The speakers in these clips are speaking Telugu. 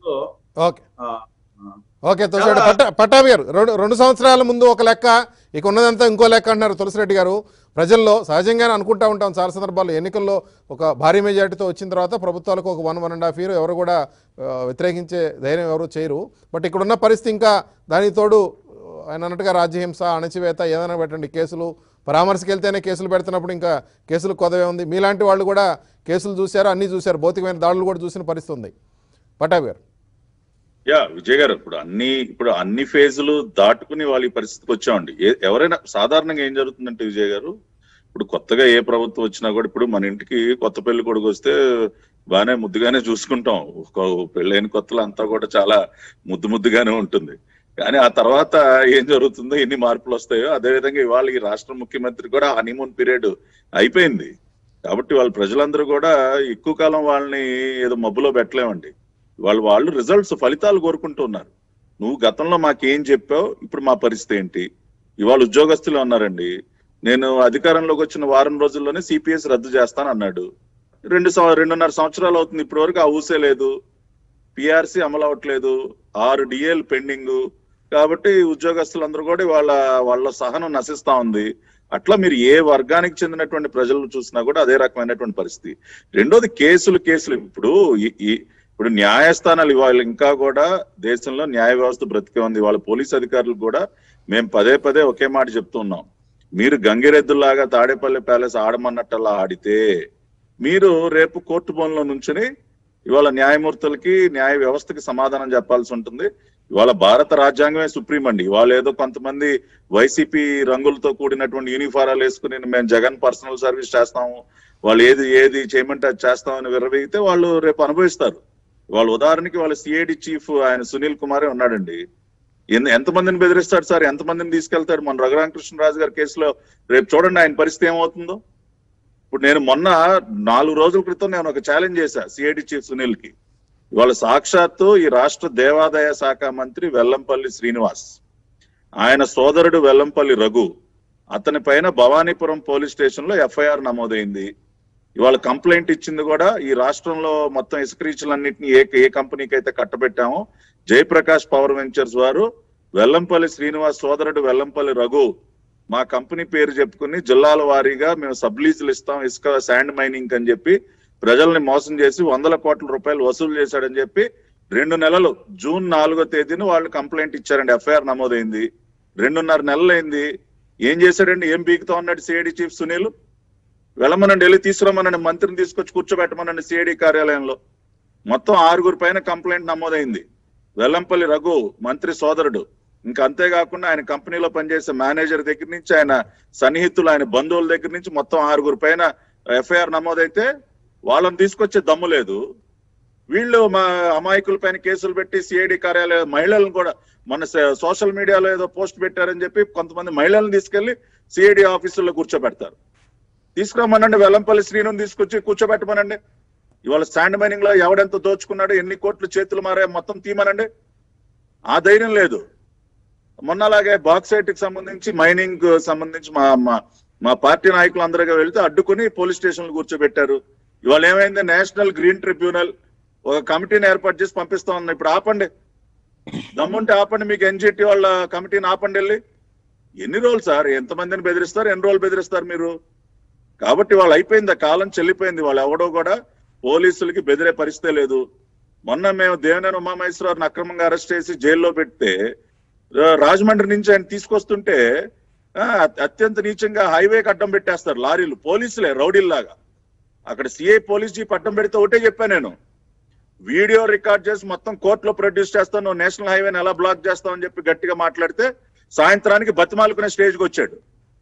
సో ఓకే ఆ, ఆ, ఓకే తులసిరెడ్డి పట్ట పట్టాభి గారు రెండు రెండు సంవత్సరాల ముందు ఒక లెక్క ఇక ఉన్నదంతా ఇంకో లెక్క అంటున్నారు తులసిరెడ్డి గారు ప్రజల్లో సహజంగానే అనుకుంటా ఉంటాం చాలా సందర్భాల్లో ఎన్నికల్లో ఒక భారీ మెజార్టీతో వచ్చిన తర్వాత ప్రభుత్వాలకు ఒక one one and half year ఎవరు కూడా ఆ, వ్యతిరేకించే ధైర్యం ఎవరు చేయరు బట్ ఇక్కడున్న పరిస్థితి ఇంకా దానికి తోడు ఆయన అన్నట్టుగా రాజ్యహింస అణచివేత ఏదైనా పెట్టండి కేసులు పరామర్శకి వెళ్తేనే కేసులు పెడుతున్నప్పుడు ఇంకా కేసులు కొదవే ఉంది మీలాంటి వాళ్ళు కూడా కేసులు చూశారు అన్నీ చూశారు భౌతికమైన దాడులు కూడా చూసిన పరిస్థితి ఉంది పట్టాభి గారు యా విజయ్ గారు ఇప్పుడు అన్ని ఇప్పుడు అన్ని ఫేజులు దాటుకుని వాళ్ళ ఈ పరిస్థితికి వచ్చామండి ఏ- ఎవరైనా సాధారణంగా ఏం జరుగుతుందంటే విజయ్ గారు ఇప్పుడు కొత్తగా ఏ ప్రభుత్వం వచ్చినా కూడా ఇప్పుడు మన ఇంటికి కొత్త పెళ్లి కొడుకు వస్తే బాగానే ముద్దుగానే చూసుకుంటాం ఒక పెళ్ళైన కొత్తలో అంతా కూడా చాలా ముద్దు ముద్దుగానే ఉంటుంది కానీ ఆ తర్వాత ఏం జరుగుతుందో ఎన్ని మార్పులు వస్తాయో అదే విధంగా ఇవాళ ఈ రాష్ట్ర ముఖ్యమంత్రి కూడా హనీమూన్ పీరియడ్ అయిపోయింది కాబట్టి వాళ్ళ ప్రజలందరూ కూడా ఎక్కువ కాలం వాళ్ళని ఏదో మబ్బులో పెట్టలేమండి వాళ్ళు వాళ్ళు రిజల్ట్స్ ఫలితాలు కోరుకుంటున్నారు నువ్వు గతంలో మాకేం చెప్పావు ఇప్పుడు మా పరిస్థితి ఏంటి ఇవాళ ఉద్యోగస్తులు ఉన్నారండి నేను అధికారంలోకి వచ్చిన వారం రోజుల్లోనే సిపిఎస్ రద్దు చేస్తాను అన్నాడు రెండు సంవ- రెండున్నర సంవత్సరాలు అవుతుంది ఇప్పటి వరకు ఆ ఊసే లేదు పిఆర్సీ అమలు అవ్వట్లేదు ఆరు డిఏలు పెండింగ్ కాబట్టి ఉద్యోగస్తులందరూ కూడా వాళ్ళ వాళ్ళ సహనం నశిస్తా ఉంది అట్లా మీరు ఏ వర్గానికి చెందినటువంటి ప్రజలను చూసినా కూడా అదే రకమైనటువంటి పరిస్థితి రెండోది కేసులు కేసులు ఇప్పుడు ఈ- ఈ ఇప్పుడు న్యాయస్థానాలు ఇవాళ ఇంకా కూడా దేశంలో న్యాయ వ్యవస్థ బ్రతికే ఉంది వాళ్ళ పోలీస్ అధికారులు కూడా మేము పదే పదే ఒకే మాట చెప్తున్నాం మీరు గంగిరెద్దులాగా తాడేపల్లి ప్యాలెస్ ఆడమన్నట్టలా ఆడితే మీరు రేపు కోర్టు భవన్లో నుంచుని ఇవాళ న్యాయమూర్తులకి న్యాయ వ్యవస్థకి సమాధానం చెప్పాల్సి ఉంటుంది ఇవాళ భారత రాజ్యాంగమే సుప్రీం అండి ఇవాళ ఏదో కొంతమంది వైసీపీ రంగులతో కూడినటువంటి యూనిఫారాలు వేసుకుని మేము జగన్ పర్సనల్ సర్వీస్ చేస్తాము వాళ్ళు ఏది ఏది చేయమంటే అది చేస్తామని విర్రవీగితే వాళ్ళు రేపు అనుభవిస్తారు వాళ్ళ ఉదాహరణకి వాళ్ళ సిఐడి చీఫ్ ఆయన సునీల్ కుమారే ఉన్నాడండి ఎన్- ఎంతమందిని బెదిరిస్తాడు సార్ ఎంతమందిని తీసుకెళ్తాడు మన రఘురామకృష్ణరాజు గారి కేసులో రేపు చూడండి ఆయన పరిస్థితి ఏమవుతుందో ఇప్పుడు నేను మొన్న నాలుగు రోజుల క్రితం నేను ఒక ఛాలెంజ్ చేశా సిఐడి చీఫ్ సునీల్ కి ఇవాళ సాక్షాత్తు ఈ రాష్ట్ర దేవాదాయ శాఖ మంత్రి వెల్లంపల్లి శ్రీనివాస్ ఆయన సోదరుడు వెల్లంపల్లి రఘు అతని పైన భవానీపురం పోలీస్ స్టేషన్ లో ఎఫ్ఐఆర్ నమోదైంది ఇవాళ కంప్లైంట్ ఇచ్చింది కూడా ఈ రాష్ట్రంలో మొత్తం ఇసుక రీచ్లన్నింటినీ ఏ ఏ కంపెనీకి అయితే కట్టబెట్టామో జయప్రకాష్ పవర్ వెంచర్స్ వారు వెల్లంపల్లి శ్రీనివాస్ సోదరుడు వెల్లంపల్లి రఘు మా కంపెనీ పేరు చెప్పుకుని జిల్లాల వారీగా మేము సబ్లీజులు ఇస్తాం ఇసుక శాండ్ మైనింగ్ అని చెప్పి ప్రజల్ని మోసం చేసి వందల కోట్ల రూపాయలు వసూలు చేశాడని చెప్పి రెండు నెలలు జూన్ నాలుగో తేదీన వాళ్ళు కంప్లైంట్ ఇచ్చారండి ఎఫ్ఐఆర్ నమోదైంది రెండున్నర నెలలైంది ఏం చేశాడండి ఏం బీకుతా ఉన్నాడు సిఐడి చీఫ్ సునీల్ వెళ్ళమనండి వెళ్ళి తీసుకురమ్మనండి మంత్రిని తీసుకొచ్చి కూర్చోబెట్టమనండి సిఐడి కార్యాలయంలో మొత్తం ఆరుగురు పైన కంప్లైంట్ నమోదైంది వెల్లంపల్లి రఘు మంత్రి సోదరుడు ఇంకా అంతేకాకుండా ఆయన కంపెనీలో పనిచేసే మేనేజర్ దగ్గర నుంచి ఆయన సన్నిహితులు ఆయన బంధువుల దగ్గర నుంచి మొత్తం ఆరుగురు పైన ఎఫ్ఐఆర్ నమోదైతే వాళ్ళని తీసుకొచ్చే దమ్ము లేదు వీళ్ళు మా అమాయకుల పైన కేసులు పెట్టి సిఐడి కార్యాలయం మహిళలను కూడా మన స- సోషల్ మీడియాలో ఏదో పోస్ట్ పెట్టారని చెప్పి కొంతమంది మహిళలను తీసుకెళ్లి సిఐడి ఆఫీసుల్లో కూర్చోబెడతారు తీసుకురమ్మనండి వెల్లంపల్లి శ్రీను తీసుకొచ్చి కూర్చోబెట్టమనండి ఇవాళ స్టాండ్ మైనింగ్ లో ఎవడెంత దోచుకున్నాడు ఎన్ని కోట్లు చేతులు మారే మొత్తం తీమనండి ఆ ధైర్యం లేదు మొన్న అలాగే బాక్సైట్ కి సంబంధించి మైనింగ్ కు సంబంధించి మా మా మా పార్టీ నాయకులు అందరిగా వెళ్తే అడ్డుకుని పోలీస్ స్టేషన్ కూర్చోబెట్టారు ఇవాళ ఏమైంది నేషనల్ గ్రీన్ ట్రిబ్యునల్ ఒక కమిటీని ఏర్పాటు చేసి పంపిస్తా ఉన్నా ఇప్పుడు ఆపండి దమ్ముంటే ఆపండి మీకు ఎన్జిటి వాళ్ళ కమిటీని ఆపండి వెళ్ళి ఎన్ని రోజులు సార్ ఎంతమందిని బెదిరిస్తారు ఎన్ని రోజులు బెదిరిస్తారు మీరు కాబట్టి వాళ్ళు అయిపోయింది ఆ కాలం చెల్లిపోయింది వాళ్ళు ఎవడో కూడా పోలీసులకి బెదిరే పరిస్థితే లేదు మొన్న మేము దేవినేని ఉమామహేశ్వరరావుని అక్రమంగా అరెస్ట్ చేసి జైల్లో పెడితే రా- రాజమండ్రి నుంచి ఆయన తీసుకొస్తుంటే ఆ, అత్- అత్యంత నీచంగా హైవేకి అడ్డం పెట్టేస్తారు లారీలు పోలీసులే రౌడీల్లాగా అక్కడ సిఐ పోలీస్ జీప్ అడ్డం పెడితే ఒకటే చెప్పాను నేను వీడియో రికార్డ్ చేసి మొత్తం కోర్టులో ప్రొడ్యూస్ చేస్తాను నువ్వు నేషనల్ హైవేని ఎలా బ్లాక్ చేస్తావు అని చెప్పి గట్టిగా మాట్లాడితే సాయంత్రానికి బతిమాలుకునే స్టేజ్కి వచ్చాడు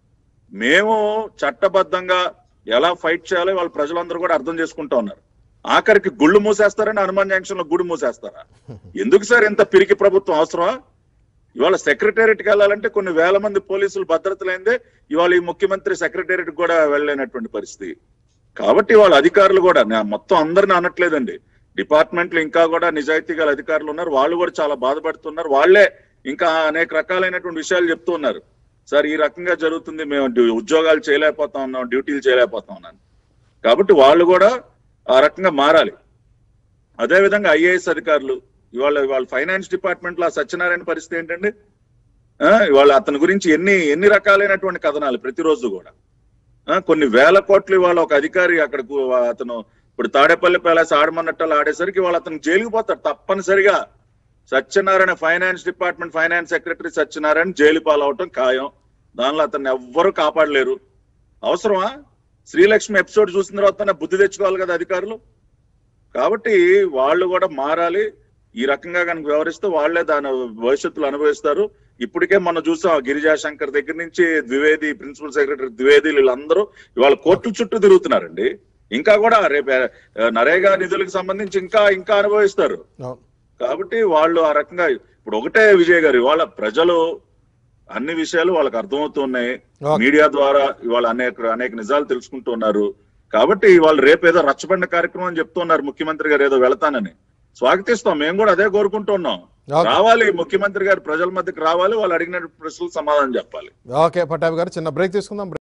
మేము చట్టబద్ధంగా ఎలా ఫైట్ చేయాలో వాళ్ళ ప్రజలందరూ కూడా అర్థం చేసుకుంటా ఉన్నారు ఆఖరికి గుళ్ళు మూసేస్తారని హనుమాన్ జంక్షన్ లో గుడి మూసేస్తారా ఎందుకు సార్ ఇంత పిరికి ప్రభుత్వం అవసరమా ఇవాళ సెక్రటేరియట్కి వెళ్ళాలంటే కొన్ని వేల మంది పోలీసులు భద్రత లేనిదే ఇవాళ ఈ ముఖ్యమంత్రి సెక్రటేరియట్ కూడా వెళ్ళలేనటువంటి పరిస్థితి కాబట్టి వాళ్ళ అధికారులు కూడా నేను మొత్తం అందరిని అనట్లేదండి డిపార్ట్మెంట్లు ఇంకా కూడా నిజాయితీ గల అధికారులు ఉన్నారు వాళ్ళు కూడా చాలా బాధపడుతున్నారు వాళ్ళే ఇంకా అనేక రకాలైనటువంటి విషయాలు చెప్తూ ఉన్నారు సార్ ఈ రకంగా జరుగుతుంది మేము డ్యూ- ఉద్యోగాలు చేయలేకపోతా ఉన్నాం డ్యూటీలు చేయలేకపోతా ఉన్నాను కాబట్టి వాళ్ళు కూడా ఆ రకంగా మారాలి అదే విధంగా ఐఏఎస్ అధికారులు ఇవాళ ఇవాళ ఫైనాన్స్ డిపార్ట్మెంట్ లో ఆ సత్యనారాయణ పరిస్థితి ఏంటండి ఆ, ఇవాళ అతని గురించి ఎన్ని ఎన్ని రకాలైనటువంటి కథనాలు ప్రతిరోజు కూడా ఆ, కొన్ని వేల కోట్లు ఇవాళ ఒక అధికారి అక్కడకు అతను ఇప్పుడు తాడేపల్లి ప్యాలెస్ ఆడమన్నట్టు ఆడేసరికి వాళ్ళు అతను జైలుకి పోతారు తప్పనిసరిగా Satyanarayana finance department finance secretary Satyanarayana జైలు పాలవటం ఖాయం దానిలో అతన్ని ఎవ్వరూ కాపాడలేరు అవసరమా శ్రీలక్ష్మి ఎపిసోడ్ చూసిన తర్వాత బుద్ధి తెచ్చుకోవాలి కదా అధికారులు కాబట్టి వాళ్ళు కూడా మారాలి ఈ రకంగా కనుక వ్యవహరిస్తే వాళ్ళే దాని భవిష్యత్తులో అనుభవిస్తారు ఇప్పటికే మనం చూసాం గిరిజా శంకర్ దగ్గర నుంచి ద్వివేది ప్రిన్సిపల్ సెక్రటరీ ద్వివేది వీళ్ళందరూ ఇవాళ కోర్టుల చుట్టూ తిరుగుతున్నారండి ఇంకా కూడా రేపు ఆ, నరేగా నిధులకు సంబంధించి ఇంకా ఇంకా అనుభవిస్తారు అవును కాబట్టి వాళ్ళు ఆ రకంగా ఇప్పుడు ఒకటే విజయ్ గారు ఇవాళ ప్రజలు అన్ని విషయాలు వాళ్ళకి అర్థమవుతున్నాయి Okay. మీడియా ద్వారా ఇవాళ అనేక అనేక నిజాలు తెలుసుకుంటున్నారు కాబట్టి వాళ్ళు రేపు ఏదో రచ్చబండ కార్యక్రమం అని చెప్తున్నారు ముఖ్యమంత్రి గారు ఏదో వెళతానని స్వాగతిస్తాం మేము కూడా అదే కోరుకుంటున్నాం Okay. రావాలి ముఖ్యమంత్రి గారు ప్రజల మధ్యకి రావాలి వాళ్ళు అడిగిన ప్రశ్నలకు సమాధానం చెప్పాలి ఓకే పట్టాభి గారు చిన్న బ్రేక్ తీసుకుందాం